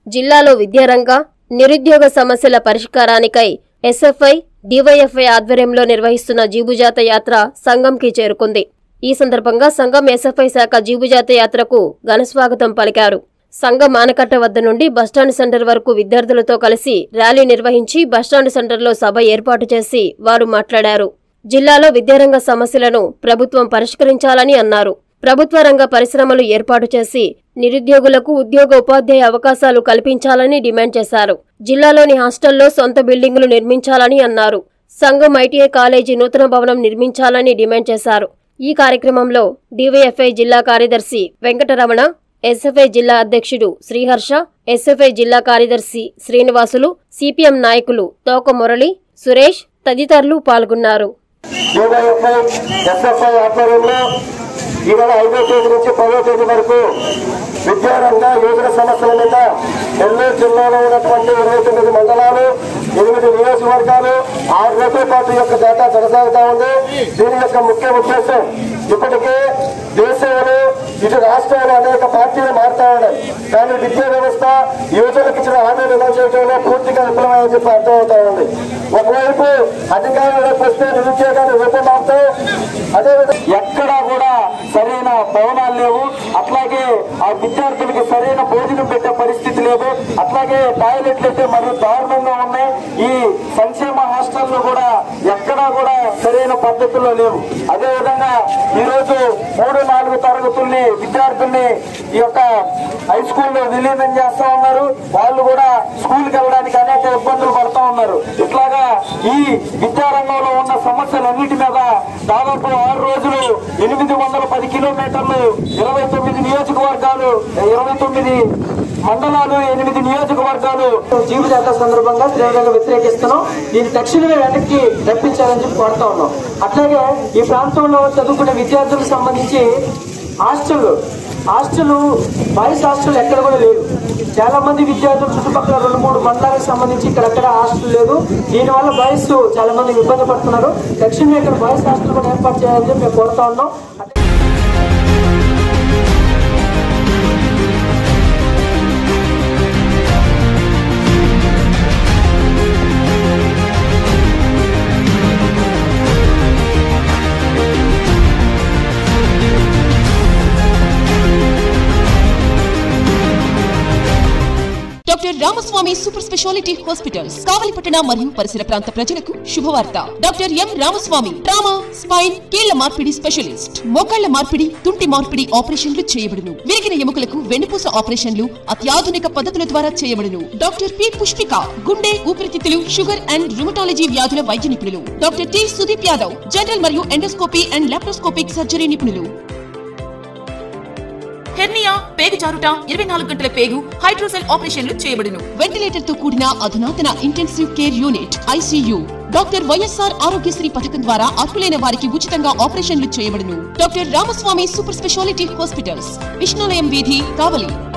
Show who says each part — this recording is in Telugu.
Speaker 1: జిల్లాలో విద్యారంగ నిరుద్యోగ సమస్యల పరిష్కారానికై ఎస్ఎఫ్ఐ డివైఎఫ్ఐ ఆధ్వర్యంలో నిర్వహిస్తున్న జీబుజాత యాత్ర సంఘంకి చేరుకుంది ఈ సందర్భంగా సంఘం ఎస్ఎఫ్ఐ శాఖ జీబుజాత యాత్రకు ఘనస్వాగతం పలికారు సంఘం ఆనకట్ట వద్ద నుండి బస్టాండ్ సెంటర్ వరకు విద్యార్థులతో కలిసి ర్యాలీ నిర్వహించి బస్టాండ్ సెంటర్లో సభ ఏర్పాటు చేసి వారు మాట్లాడారు జిల్లాలో విద్యారంగ సమస్యలను ప్రభుత్వం పరిష్కరించాలని అన్నారు ప్రభుత్వ రంగ పరిశ్రమలు ఏర్పాటు చేసి నిరుద్యోగులకు ఉద్యోగ ఉపాధ్యాయ అవకాశాలు కల్పించాలని డిమాండ్ చేశారు జిల్లాలోని హాస్టల్లో సొంత బిల్డింగులు నిర్మించాలని అన్నారు సంఘం ఐటీఐ కాలేజీ నూతన భవనం నిర్మించాలని డిమాండ్ చేశారు ఈ కార్యక్రమంలో డివైఎఫ్ఐ జిల్లా కార్యదర్శి వెంకటరమణ ఎస్ఎఫ్ఐ జిల్లా అధ్యక్షుడు శ్రీహర్ష ఎస్ఎఫ్ఐ జిల్లా కార్యదర్శి శ్రీనివాసులు సిపిఎం నాయకులు తోక మురళి సురేష్ తదితరులు పాల్గొన్నారు
Speaker 2: డివైఎఫ్ఐ ఎస్ఎఫ్ఐ ఆధ్వర్యంలో ఇవాళ ఐదో తేదీ నుంచి పదో తేదీ వరకు విద్యారంగ యువజన సమస్యల మీద నెల్లూరు జిల్లాలో ఉన్నటువంటి ఇరవై తొమ్మిది మండలాలు ఎనిమిది నియోజకవర్గాలు ఆరు రోజుల పాటు ఈ యొక్క డేటా కొనసాగుతా ఉంది దీని యొక్క ముఖ్య ఉద్దేశం ఇప్పటికే దేశంలో ఇటు రాష్ట్రాలు అనేక పార్టీలు మారుతా ఉన్నాయి కానీ విద్యా వ్యవస్థ యువతలకు ఇచ్చిన హామీలు అమలు చేయడంలో పూర్తిగా విఫలమని చెప్పి అర్థమవుతా ఉంది ఒకవైపు అధికారంలోకి వస్తే నిరుద్యోగాన్ని రూపమాపుతూ అదేవిధంగా ఎక్కడా కూడా సరైన భవనాలు లేవు అట్లాగే ఆ విద్యార్థులకు సరైన భోజనం పెట్టే పరిస్థితి లేదు అట్లాగే టాయిలెట్లు అయితే మరి దారుణంగా ఉన్నాయి ఈ సంక్షేమ హాస్టల్లో కూడా ఎక్కడా కూడా సరైన పద్ధతుల్లో లేవు అదే విధంగా ఈ రోజు మూడు నాలుగు తరగతుల్ని విద్యార్థుల్ని ఈ యొక్క హై స్కూల్లో విలీనం చేస్తా ఉన్నారు వాళ్ళు కూడా స్కూల్కి వెళ్ళడానికి అనేక ఇబ్బందులు పడుతూ ఉన్నారు ఇట్లాగా ఈ విద్యారంగంలో ఉన్న సమస్యలన్నిటి మీద దాదాపు ఆరు రోజులు ఎనిమిది వందల పది కిలోమీటర్లు ఇరవై తొమ్మిది నియోజకవర్గాలు ఇరవై తొమ్మిది మండలాలు ఎనిమిది నియోజకవర్గాలు జీవిత సందర్భంగా తీవ్రంగా వ్యతిరేకిస్తున్నాం దీన్ని తక్షణమే వెనక్కి రప్పించాలని చెప్పి కోరుతా ఉన్నాం అట్లాగే ఈ ప్రాంతంలో చదువుకునే విద్యార్థులకు సంబంధించి హాస్టల్ హాస్టల్ బాయ్స్ హాస్టల్ ఎక్కడ కూడా లేదు చాలా మంది విద్యార్థులు చుట్టుపక్కల రెండు మూడు మండలాలకు సంబంధించి ఇక్కడ ఎక్కడ హాస్టల్ లేదు దీనివల్ల బాయ్స్ చాలా మంది ఇబ్బంది పడుతున్నారు తక్షణమే ఇక్కడ బాయ్స్ హాస్టల్ కూడా ఏర్పాటు చేయాలని చెప్పి మేము కోరుతా ఉన్నాం
Speaker 3: doctor Ramaswamy super speciality hospitals కావలిపట్టణ మరియు పరిసర ప్రాంత ప్రజలకు శుభవార్త doctor M Ramaswamy trauma spine కీళ్ల మార్పిడి స్పెషలిస్ట్ మోకాళ్ల మార్పిడి తుంటి మార్పిడి ఆపరేషన్లు చేయబడును విరిగిన ఎముకలకు వెన్నుపూస ఆపరేషన్లు అత్యాధునిక పద్ధతుల ద్వారా చేయబడును డాక్టర్ పి పుష్పిక గుండె ఊపిరితిత్తులు షుగర్ అండ్ రుమటాలజీ వ్యాధుల వైద్య నిపుణులు doctor T Sudeep Yadav general మరియు ఎండోస్కోపీ అండ్ లాప్రోస్కోపిక్ సర్జరీ నిపుణులు హెర్నియా పేగు జారుట ఇరవై నాలుగు గంటల పేగు హైడ్రోసెల్ ఆపరేషన్లు చేయబడును వెంటిలేటర్ తో కూడిన అధునాతన intensive care unit ICU doctor YSR Aarogyasri పథకం ద్వారా అర్హులైన వారికి ఉచితంగా ఆపరేషన్లు చేయబడును doctor Ramaswamy super speciality hospitals విష్ణులయం వీధి కావలి